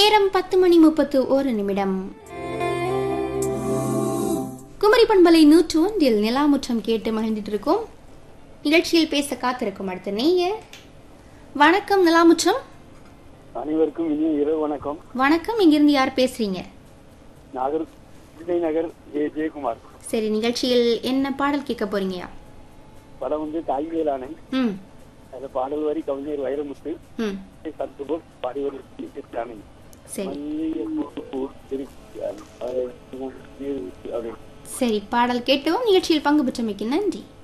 நேரம் பத்து மணி முப்பத்து ஒரு நிமிடம் குமரி பண்பலை நூற்று ஒன்றில் நிலாமுற்றம் கேட்டு மகிழ்ந்துட்டு இருக்கோம் நிகழ்ச்சியில் பேச காத்திருக்கும் அடுத்த நேயர் வணக்கம் நிலாமுற்றம் அனைவருக்கும் இனிய இரவு வணக்கம் வணக்கம் இங்கிருந்து யார் பேசுறீங்க நாகர் விஜய் நகர் ஜே ஜெயக்குமார் சரி நிகழ்ச்சியில் என்ன பாடல் கேட்க போறீங்கயா படம் வந்து தாய்வேலானை ம் அந்த பாடல் வரி கவிஞர் வைரமுத்து ம் சத்துபோல் பாடிவர் ஜானகி சரி மல்லிகைப்பூ பூத்திருக்கு, அது அப்படி சரி பாடல் கேட்டோம் நிகழ்ச்சியில் பங்கு பெற்றமைக்கு நன்றி